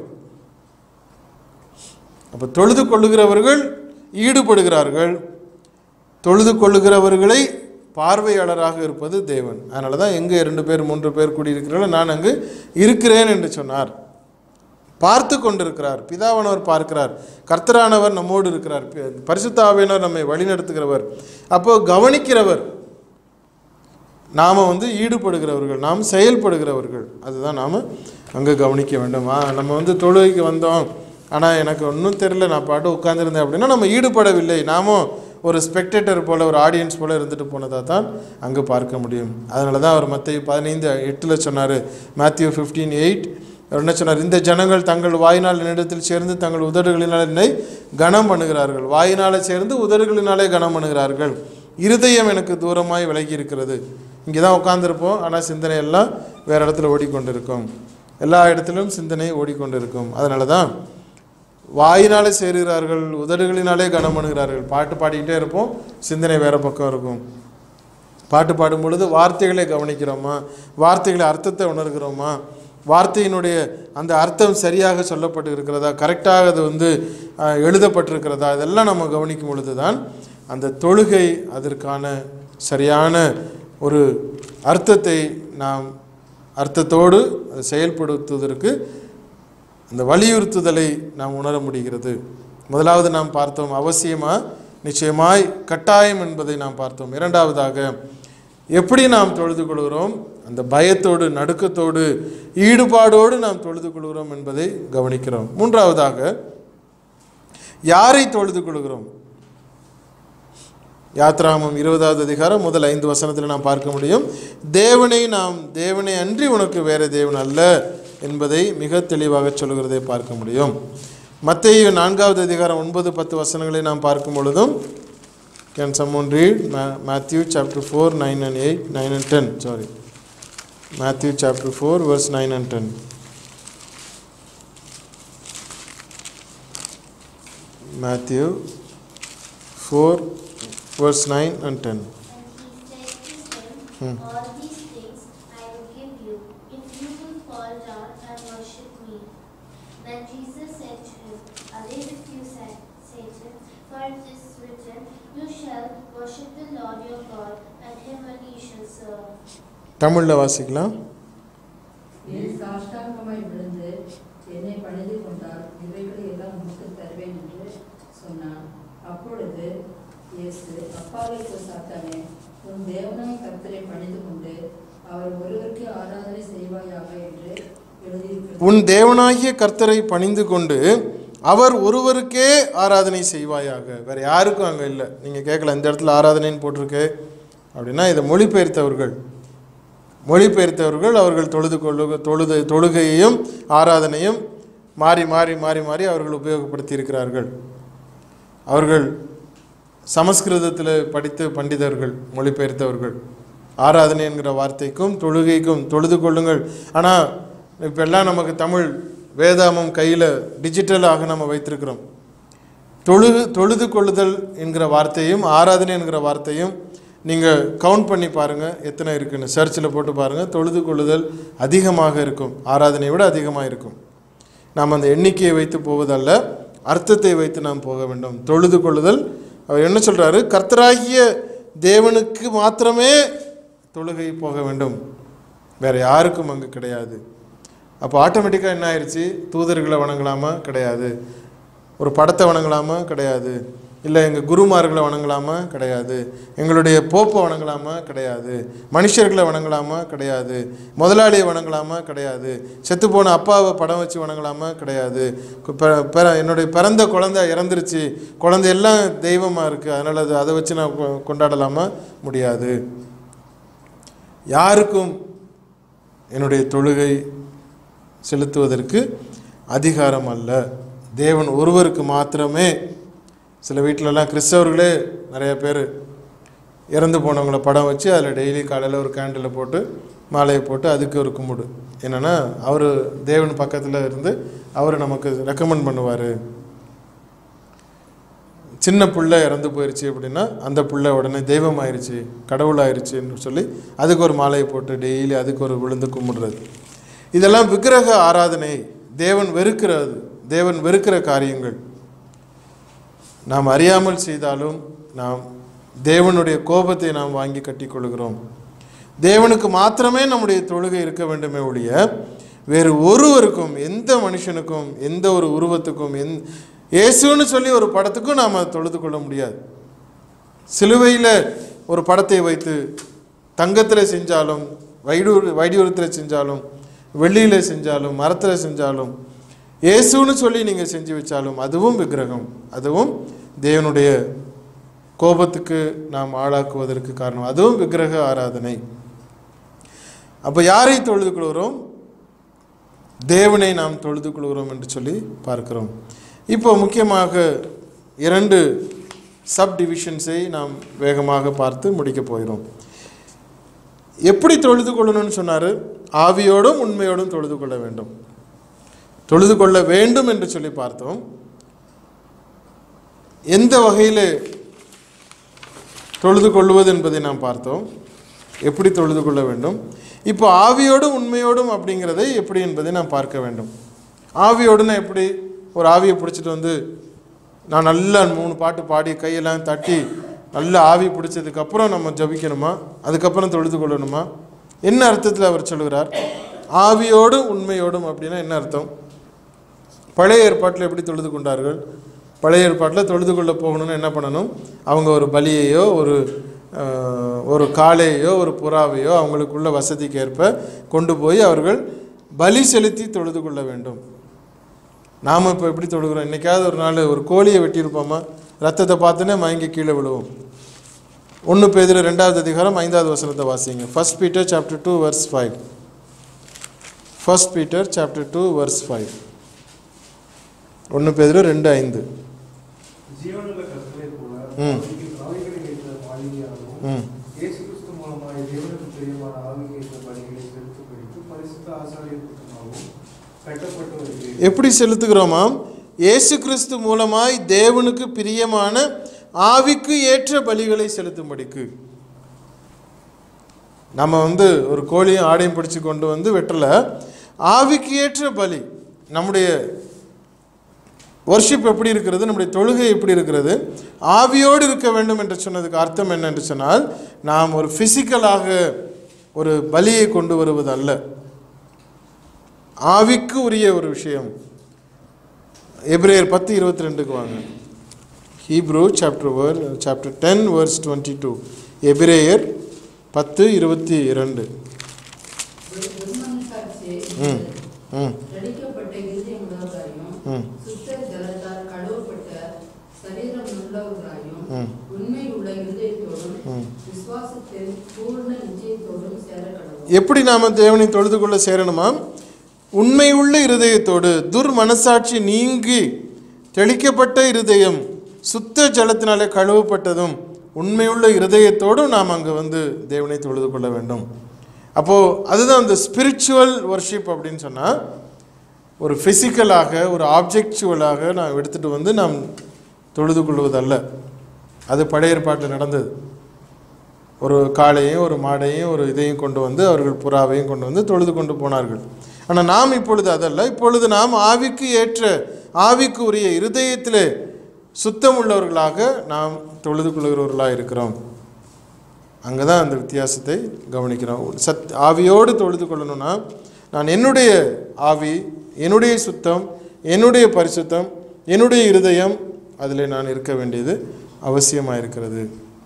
அப்போ தொழுது கொள்ளுகிறவர்கள் ஈடுபடுகிறார்கள் தொழுது கொள்ளுகிறவர்களை பார்வையாளராக இருப்பது தேவன் அதனால தான் எங்கே இரண்டு பேர் மூன்று பேர் கூடியிருக்கிறார்களோ நான் அங்கு இருக்கிறேன் என்று சொன்னார் பார்த்து கொண்டிருக்கிறார் பிதாவானவர் பார்க்கிறார் கர்த்தரானவர் நம்மோடு இருக்கிறார் பி- பரிசுத்த ஆவியானவர் நம்மை வழிநடத்துகிறவர் அப்போ கவனிக்கிறவர் நாம் வந்து ஈடுபடுகிறவர்கள் நாம் செயல்படுகிறவர்கள் அதுதான் நாம் அங்கே கவனிக்க வேண்டும் ஆ, நம்ம வந்து தொழுகைக்கு வந்தோம் ஆனால் எனக்கு ஒன்றும் தெரியல நான் பாட்டு உட்காந்துருந்தேன் அப்படின்னா நம்ம ஈடுபடவில்லை நாமும் ஒரு ஸ்பெக்டேட்டர் போல் ஒரு ஆடியன்ஸ் போல் இருந்துட்டு போனதாக தான் அங்கே பார்க்க முடியும் அதனால தான் அவர் மத்திய பதினைந்து எட்டில் சொன்னார் மேத்யூ ஃபிஃப்டீன் எயிட் அவர் என்ன சொன்னார் இந்த ஜனங்கள் தங்கள் வாயினால் என்னிடத்தில் சேர்ந்து தங்கள் உதடுகளினால் என்னை கனம் பண்ணுகிறார்கள் வாயினாலே சேர்ந்து உதடுகளினாலே கனம் பண்ணுகிறார்கள் இருதயம் எனக்கு தூரமாய் விலகி இருக்கிறது இங்கே தான் உட்காந்துருப்போம் ஆனால் சிந்தனை எல்லாம் வேறு இடத்துல ஓடிக்கொண்டிருக்கும் எல்லா இடத்திலும் சிந்தனை ஓடிக்கொண்டிருக்கும் அதனால தான் வாயினாலே சேருகிறார்கள் உதடுகளினாலே கனம் பண்ணுகிறார்கள் பாட்டு பாடிக்கிட்டே இருப்போம் சிந்தனை வேறு பக்கம் இருக்கும் பாட்டு பாடும் பொழுது வார்த்தைகளை கவனிக்கிறோமா வார்த்தைகளை அர்த்தத்தை உணர்கிறோமா வார்த்தையினுடைய அந்த அர்த்தம் சரியாக சொல்லப்பட்டு இருக்கிறதா கரெக்டாக அது வந்து அஹ், எழுதப்பட்டிருக்கிறதா இதெல்லாம் நம்ம கவனிக்கும் பொழுது தான் அந்த தொழுகை அதற்கான சரியான ஒரு அர்த்தத்தை நாம் அர்த்தத்தோடு அதை செயல்படுத்துவதற்கு அந்த வலியுறுத்துதலை நாம் உணர முடிகிறது முதலாவது நாம் பார்த்தோம் அவசியமா நிச்சயமாய் கட்டாயம் என்பதை நாம் பார்த்தோம் இரண்டாவதாக எப்படி நாம் தொழுது கொள்கிறோம் அந்த பயத்தோடு நடுக்கத்தோடு ஈடுபாடோடு நாம் தொழுது கொள்கிறோம் என்பதை கவனிக்கிறோம் மூன்றாவதாக யாரை தொழுது கொள்கிறோம் யாத்ராமம் இருபதாவது அதிகாரம் முதல் ஐந்து வசனத்தில் நாம் பார்க்க முடியும் தேவனை நாம் தேவனை அன்றி உனக்கு வேறு தேவன் அல்ல என்பதை மிக தெளிவாக சொல்கிறதை பார்க்க முடியும் மத்தேயு நான்காவது அதிகாரம் ஒன்பது பத்து வசனங்களை நாம் பார்க்கும் பொழுதும் can someone read Matthew chapter four nine and eight nine and ten sorry Matthew chapter four verse nine and ten Matthew four verse nine and ten And he said to them, All these things I will fall down and worship me. Then Jesus said to him, Away with you, Sa- Satan, for it is written, You shall worship the Lord your God, and him only you shall serve. தமிழில் வாசிக்கலாம் என் சாஷ்டாங்கமாய் விழுந்து என்னை பணிந்து கொண்டார் இவைகளை எல்லாம் உமக்கு தருவேன் என்று சொன்னான் அப்பொழுது இயேசு அப்பாவை சாத்தானே உன் தேவனாய் கர்த்தரை பணிந்து கொண்டு அவர் ஒருவருக்கு ஆராதனை செய்வாயாக என்று எழுதியிருக்கிறது உன் தேவனாகிய கர்த்தரை பணிந்து கொண்டு அவர் ஒருவருக்கே ஆராதனை செய்வாயாக வேற யாருக்கும் அங்கே இல்லை நீங்கள் கேட்கல இந்த இடத்துல ஆராதனைன்னு போட்டிருக்கு அப்படின்னா இதை மொழிபெயர்த்தவர்கள் மொழிபெயர்த்தவர்கள் அவர்கள் தொழுது கொள்ளு தொழுது தொழுகையையும் ஆராதனையும் மாறி மாறி மாறி மாறி அவர்கள் உபயோகப்படுத்தி இருக்கிறார்கள் அவர்கள் சமஸ்கிருதத்தில் படித்த பண்டிதர்கள் மொழிபெயர்த்தவர்கள் ஆராதனை என்கிற வார்த்தைக்கும் தொழுகைக்கும் தொழுது கொள்ளுங்கள் ஆனால் இப்போ எல்லாம் நமக்கு தமிழ் வேதாமம் கையில் டிஜிட்டலாக நம்ம வைத்திருக்கிறோம் தொழுது தொழுது கொள்ளுதல் என்கிற வார்த்தையும் ஆராதனை என்கிற வார்த்தையும் நீங்கள் கவுண்ட் பண்ணி பாருங்கள் எத்தனை இருக்குன்னு சர்ச்சில் போட்டு பாருங்கள் தொழுது கொள்ளுதல் அதிகமாக இருக்கும் ஆராதனையை விட அதிகமாக இருக்கும் நாம் அந்த எண்ணிக்கையை வைத்து போவதல்ல அர்த்தத்தை வைத்து நாம் போக வேண்டும் தொழுது கொள்ளுதல் அவர் என்ன சொல்கிறாரு கர்த்தராகிய தேவனுக்கு மாத்திரமே தொழுகை போக வேண்டும் வேறு யாருக்கும் அங்கே கிடையாது அப்போ ஆட்டோமேட்டிக்காக என்ன ஆயிடுச்சு தூதர்களை வணங்கலாமா கிடையாது ஒரு படத்தை வணங்கலாமா கிடையாது இல்லை எங்கள் குருமார்களை வணங்கலாமா கிடையாது எங்களுடைய போப்பை வணங்கலாமா கிடையாது மனுஷர்களை வணங்கலாமா கிடையாது முதலாளியை வணங்கலாமா கிடையாது செத்துப்போன அப்பாவை படம் வச்சு வணங்கலாமா கிடையாது கு- பிற- பிற- என்னுடைய பிறந்த குழந்தை இறந்துருச்சு குழந்தை எல்லாம் தெய்வமாக இருக்குது அதனால் அது அதை வச்சு நான் கொ- கொண்டாடலாமா முடியாது யாருக்கும் என்னுடைய தொழுகை செலுத்துவதற்கு அதிகாரம் அல்ல தேவன் ஒருவருக்கு மாத்திரமே சில வீட்டிலலாம் கிறிஸ்தவர்களே நிறைய பேர் இறந்து போனவங்கள படம் வச்சு அதில் டெய்லி காலையில் ஒரு கேண்டிலை போட்டு மாலையை போட்டு அதுக்கு ஒரு கும்பிடு என்னென்னா அவர் தேவன் பக்கத்தில் இருந்து அவர் நமக்கு ரெக்கமெண்ட் பண்ணுவார் சின்ன புள்ள இறந்து போயிடுச்சு அப்படின்னா அந்த புள்ள உடனே தெய்வம் ஆயிடுச்சு கடவுள் ஆயிடுச்சுன்னு சொல்லி அதுக்கு ஒரு மாலையை போட்டு டெய்லி அதுக்கு ஒரு விழுந்து கும்பிடுறது இதெல்லாம் விக்கிரக ஆராதனை தேவன் வெறுக்கிறது தேவன் வெறுக்கிற காரியங்கள் நாம் அறியாமல் செய்தாலும் நாம் தேவனுடைய கோபத்தை நாம் வாங்கி கட்டிக்கொள்கிறோம் தேவனுக்கு மாத்திரமே நம்முடைய தொழுகை இருக்க வேண்டுமே ஒழிய வேறு ஒருவருக்கும் எந்த மனுஷனுக்கும் எந்த ஒரு உருவத்துக்கும் எந் இயேசுன்னு சொல்லி ஒரு படத்துக்கும் நாம் தொழுது கொள்ள முடியாது சிலுவையில் ஒரு படத்தை வைத்து தங்கத்தில் செஞ்சாலும் வைடூர் வைடூரத்தில் செஞ்சாலும் வெள்ளியில் செஞ்சாலும் மரத்தில் செஞ்சாலும் இயேசுன்னு சொல்லி நீங்கள் செஞ்சு வச்சாலும் அதுவும் விக்கிரகம் அதுவும் தேவனுடைய கோபத்துக்கு நாம் ஆளாக்குவதற்கு காரணம் அதுவும் விக்கிரக ஆராதனை அப்போ யாரை தொழுது கொள்கிறோம் தேவனை நாம் தொழுது கொள்கிறோம் என்று சொல்லி பார்க்கிறோம் இப்போ முக்கியமாக இரண்டு சப் டிவிஷன்ஸை நாம் வேகமாக பார்த்து முடிக்கப் போகிறோம் எப்படி தொழுது கொள்ளணும்னு சொன்னார் ஆவியோடும் உண்மையோடும் தொழுது கொள்ள வேண்டும் தொழுது கொள்ள வேண்டும் என்று சொல்லி பார்த்தோம் எந்த வகையில் தொழுது கொள்வது என்பதை நாம் பார்த்தோம் எப்படி தொழுது கொள்ள வேண்டும் இப்போ ஆவியோடும் உண்மையோடும் அப்படிங்கிறதை எப்படி என்பதை நாம் பார்க்க வேண்டும் ஆவியோடுனா எப்படி ஒரு ஆவியை பிடிச்சிட்டு வந்து நான் நல்லா மூணு பாட்டு பாடி கையெல்லாம் தட்டி நல்லா ஆவி பிடிச்சதுக்கப்புறம் நம்ம ஜபிக்கணுமா அதுக்கப்புறம் தொழுது கொள்ளணுமா என்ன அர்த்தத்தில் அவர் சொல்கிறார் ஆவியோடும் உண்மையோடும் அப்படின்னா என்ன அர்த்தம் பழைய ஏற்பாட்டில் எப்படி தொழுது கொண்டார்கள் பழைய ஏற்பாட்டில் தொழுது கொள்ள போகணும்னு என்ன பண்ணணும் அவங்க ஒரு பலியையோ ஒரு அஹ், ஒரு காளையோ ஒரு புறாவையோ அவங்களுக்குள்ள வசதிக்கு ஏற்ப கொண்டு போய் அவர்கள் பலி செலுத்தி தொழுது கொள்ள வேண்டும் நாம் இப்போ எப்படி தொழுகிறோம் இன்றைக்காவது ஒரு நாள் ஒரு கோழியை வெட்டியிருப்போமா ரத்தத்தை பார்த்தோன்னே மயங்கி கீழே விழுவோம் ஒன்று பேதில் ரெண்டாவது அதிகாரம் ஐந்தாவது வசனத்தை வாசிங்க first Peter chapter two verse five first Peter chapter two verse five ஒன்று பேதில் ரெண்டு ஐந்து ஜீவனுள்ள கர்த்தரை போல ம். ஆவிக்கு ஆவிகளை ஏற்ற மாளிகையாகவும் ம் இயேசு கிறிஸ்து மூலமாய் தேவனுக்கு பிரியமான ஆவிக்கு ஏற்ற பலிகளை செலுத்தும்படிக்கு பரிசுத்த ஆசாரியத்துவமாகவும் கட்டப்பட்டு வருகிறது எப்படி செலுத்துகிறோமாம் இயேசு கிறிஸ்து மூலமாய் தேவனுக்கு பிரியமான ஆவிக்கு ஏற்ற பலிகளை செலுத்தும்படிக்கு நம்ம வந்து ஒரு கோழியும் ஆடையும் பிடிச்சு கொண்டு வந்து வெட்டலை ஆவிக்கு ஏற்ற பலி நம்முடைய வர்ஷிப் எப்படி இருக்கிறது நம்முடைய தொழுகை எப்படி இருக்கிறது ஆவியோடு இருக்க வேண்டும் என்று சொன்னதுக்கு அர்த்தம் என்ன என்று சொன்னால் நாம் ஒரு ஃபிசிக்கலாக ஒரு பலியை கொண்டு வருவது அல்ல ஆவிக்கு உரிய ஒரு விஷயம் எப்ரேயர் பத்து இருபத்தி ரெண்டுக்கு வாங்க Hebrew chapter verse chapter ten verse twenty two எபிரேயர் பத்து இருபத்தி இரண்டு உண்மனசாட்சியை ம் ம் ரடிக்கப்பட்ட இருதயம் உள்ளவர்களாயும் ம் சுத்த ஜலத்தால் கழுவப்பட்ட சரீரம் உள்ளவர்களாயும் ம். உண்மை உள்ள இருதயத்தோடும் ம். விசுவாசத்தில் பூர்ண நிச்சயத்தோடும் சேர கடவுள் எப்படி நாம் தேவனை தொழுது கொள்ள சேரணுமா உண்மையுள்ள இருதயத்தோடு துர் மனசாட்சி நீங்கி தெளிக்கப்பட்ட இருதயம் சுத்த ஜலத்தினாலே கழுவப்பட்டதும் உண்மையுள்ள இருதயத்தோடும் நாம் அங்கே வந்து தேவனை தொழுது கொள்ள வேண்டும் அப்போது அதுதான் அந்த ஸ்பிரிச்சுவல் வர்ஷிப் அப்படின்னு சொன்னால் ஒரு ஃபிசிக்கலாக ஒரு ஆப்ஜெக்சுவலாக நாம் எடுத்துகிட்டு வந்து நாம் தொழுது கொள்வதல்ல அது பழைய ஏற்பாட்டில் நடந்தது ஒரு காளையும் ஒரு மாடையும் ஒரு இதையும் கொண்டு வந்து அவர்கள் புறாவையும் கொண்டு வந்து தொழுது கொண்டு போனார்கள் ஆனால் நாம் இப்பொழுது அதல்ல இப்பொழுது நாம் ஆவிக்கு ஏற்ற ஆவிக்கு உரிய இருதயத்திலே சுத்தம் உள்ளவர்களாக நாம் தொழுது கொள்கிறவர்களாக இருக்கிறோம் அங்கே தான் அந்த வித்தியாசத்தை கவனிக்கிறோம் சத் ஆவியோடு தொழுது கொள்ளணும்னா நான் என்னுடைய ஆவி என்னுடைய சுத்தம் என்னுடைய பரிசுத்தம் என்னுடைய இருதயம் அதில் நான் இருக்க வேண்டியது அவசியமாக இருக்கிறது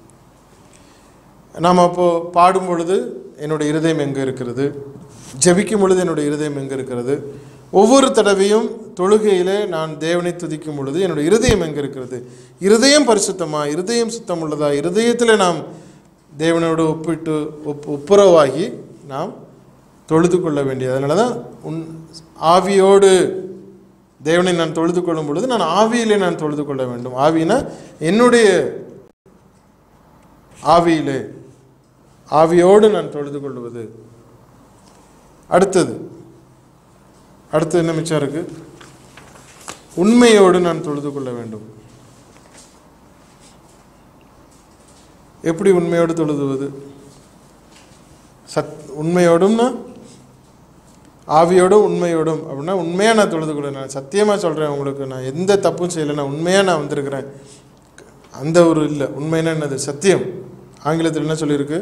நாம் அப்போது பாடும் பொழுது என்னுடைய இருதயம் எங்கே இருக்கிறது ஜெபிக்கும் பொழுது என்னுடைய இருதயம் எங்கே இருக்கிறது ஒவ்வொரு தடவையும் தொழுகையிலே நான் தேவனை துதிக்கும் பொழுது என்னுடைய இருதயம் எங்கே இருக்கிறது இருதயம் பரிசுத்தமா இருதயம் சுத்தம் உள்ளதா இருதயத்தில் நாம் தேவனோடு ஒப்பிட்டு ஒப் ஒப்புரவாகி நாம் தொழுது கொள்ள வேண்டியது அதனால தான் உன் ஆவியோடு தேவனை நான் தொழுது கொள்ளும் பொழுது நான் ஆவியிலே நான் தொழுது கொள்ள வேண்டும் ஆவினா என்னுடைய ஆவியிலே ஆவியோடு நான் தொழுது கொள்வது அடுத்தது அடுத்து என்ன மிச்சம் இருக்கு உண்மையோடு நான் தொழுது கொள்ள வேண்டும் எப்படி உண்மையோடு தொழுதுவது சத் உண்மையோடும்னா ஆவியோடும் உண்மையோடும் அப்படின்னா உண்மையாக நான் தொழுது கொள்ள நான் சத்தியமாக சொல்கிறேன் உங்களுக்கு நான் எந்த தப்பும் செய்யலை நான் உண்மையாக நான் வந்திருக்கிறேன் அந்த ஒரு இல்லை உண்மைன்னா என்னது சத்தியம் ஆங்கிலத்தில் என்ன சொல்லியிருக்கு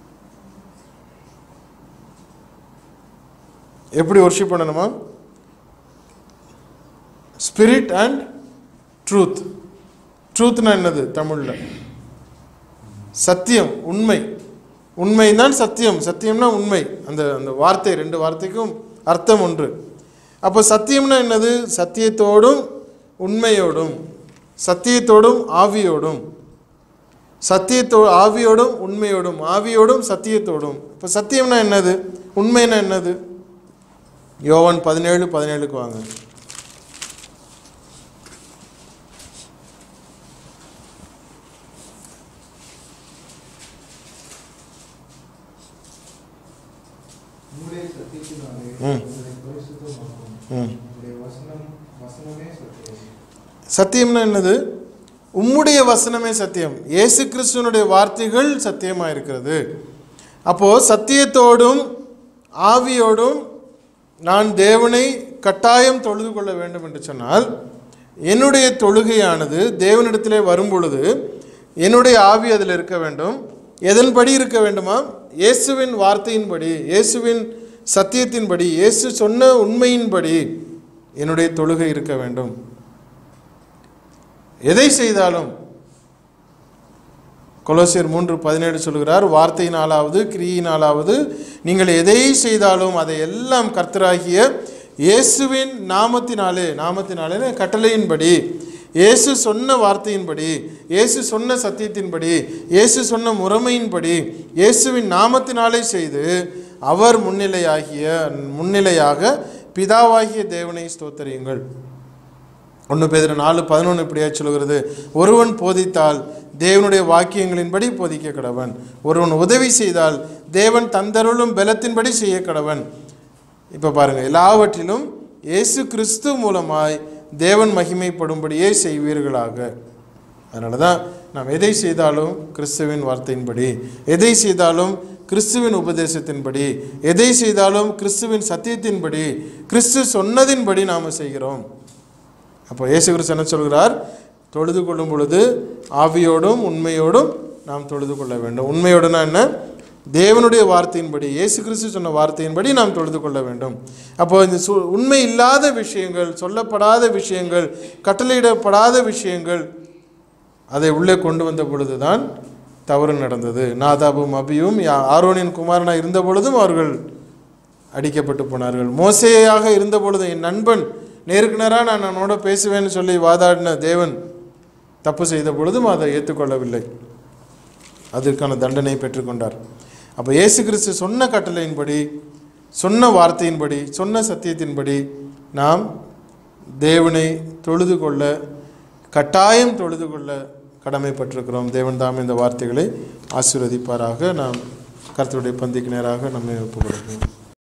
எப்படி ஒர்ஷிப் பண்ணணுமா ஸ்பிரிட் அண்ட் ட்ரூத் ட்ரூத்னா என்னது தமிழில் சத்தியம் உண்மை உண்மைதான் சத்தியம் சத்தியம்னா உண்மை அந்த அந்த வார்த்தை ரெண்டு வார்த்தைக்கும் அர்த்தம் ஒன்று அப்போ சத்தியம்னா என்னது சத்தியத்தோடும் உண்மையோடும் சத்தியத்தோடும் ஆவியோடும் சத்தியத்தோ ஆவியோடும் உண்மையோடும் ஆவியோடும் சத்தியத்தோடும் இப்போ சத்தியம்னா என்னது உண்மைன்னா என்னது யோவான் பதினேழு பதினேழுக்கு வாங்க உம்முடைய சத்தியத்தினாலே ம். உங்களை பரிசுத்தமாக்கும் ம் உம்முடைய வசனம் வசனமே சத்தியம் சத்தியம்னா என்னது உம்முடைய வசனமே சத்தியம் இயேசு கிறிஸ்துவனுடைய வார்த்தைகள் சத்தியமாக இருக்கிறது அப்போது சத்தியத்தோடும் ஆவியோடும் நான் தேவனை கட்டாயம் தொழுது கொள்ள வேண்டும் என்று சொன்னால் என்னுடைய தொழுகையானது தேவனிடத்திலே வரும் பொழுது என்னுடைய ஆவி அதில் இருக்க வேண்டும் எதன்படி இருக்க வேண்டுமா இயேசுவின் வார்த்தையின்படி இயேசுவின் சத்தியத்தின்படி இயேசு சொன்ன உண்மையின்படி என்னுடைய தொழுகை இருக்க வேண்டும் எதை செய்தாலும் கொலோசியர் மூன்று பதினேழு சொல்கிறார் வார்த்தையினாலாவது கிரியினாலாவது நீங்கள் எதை செய்தாலும் அதை எல்லாம் கர்த்தராகிய இயேசுவின் நாமத்தினாலே நாமத்தினாலே கட்டளையின்படி இயேசு சொன்ன வார்த்தையின்படி இயேசு சொன்ன சத்தியத்தின்படி இயேசு சொன்ன முறைமையின்படி இயேசுவின் நாமத்தினாலே செய்து அவர் முன்னிலையாகிய முன்னிலையாக பிதாவாகிய தேவனை ஸ்தோத்தரியுங்கள் ஒன்று பேர் நாலு பதினொன்று இப்படியா சொல்கிறது ஒருவன் போதித்தால் தேவனுடைய வாக்கியங்களின்படி போதிக்க கடவன் ஒருவன் உதவி செய்தால் தேவன் தந்தருளும் பலத்தின்படி செய்ய கடவன் இப்போ பாருங்கள் எல்லாவற்றிலும் இயேசு கிறிஸ்து மூலமாய் தேவன் மகிமைப்படும்படியே செய்வீர்களாக அதனால தான் நாம் எதை செய்தாலும் கிறிஸ்துவின் வார்த்தையின்படி எதை செய்தாலும் கிறிஸ்துவின் உபதேசத்தின்படி எதை செய்தாலும் கிறிஸ்துவின் சத்தியத்தின்படி கிறிஸ்து சொன்னதின்படி நாம் செய்கிறோம் அப்போ இயேசு கிறிஸ்து என்ன சொல்கிறார் தொழுது கொள்ளும் பொழுது ஆவியோடும் உண்மையோடும் நாம் தொழுது கொள்ள வேண்டும் உண்மையோடுனா என்ன தேவனுடைய வார்த்தையின்படி இயேசு கிறிஸ்து சொன்ன வார்த்தையின்படி நாம் தொழுது கொள்ள வேண்டும் அப்போ இந்த சு உண்மை இல்லாத விஷயங்கள் சொல்லப்படாத விஷயங்கள் கட்டளையிடப்படாத விஷயங்கள் அதை உள்ளே கொண்டு வந்த பொழுதுதான் தவறு நடந்தது நாதாபும் அபியும் யா- ஆரோனின் குமாரனாக இருந்த பொழுதும் அவர்கள் அடிக்கப்பட்டு போனார்கள் மோசேயாக இருந்த பொழுது என் நண்பன் நேருக்கு நேராக நான் அவனோட பேசுவேன்னு சொல்லி வாதாடின தேவன் தப்பு செய்த பொழுதும் அதை ஏற்றுக்கொள்ளவில்லை அதற்கான தண்டனை பெற்றுக்கொண்டார் அப்போ இயேசு கிறிஸ்து சொன்ன கட்டளையின்படி சொன்ன வார்த்தையின்படி சொன்ன சத்தியத்தின்படி நாம் தேவனை தொழுது கொள்ள கட்டாயம் தொழுது கொள்ள கடமைப்பட்டிருக்கிறோம் தேவன் தாம் இந்த வார்த்தைகளை ஆசீர்வதிப்பாராக நாம் கர்த்தருடைய பந்திக்கு நேராக நம்மை ஒப்புக் கொடுப்போம்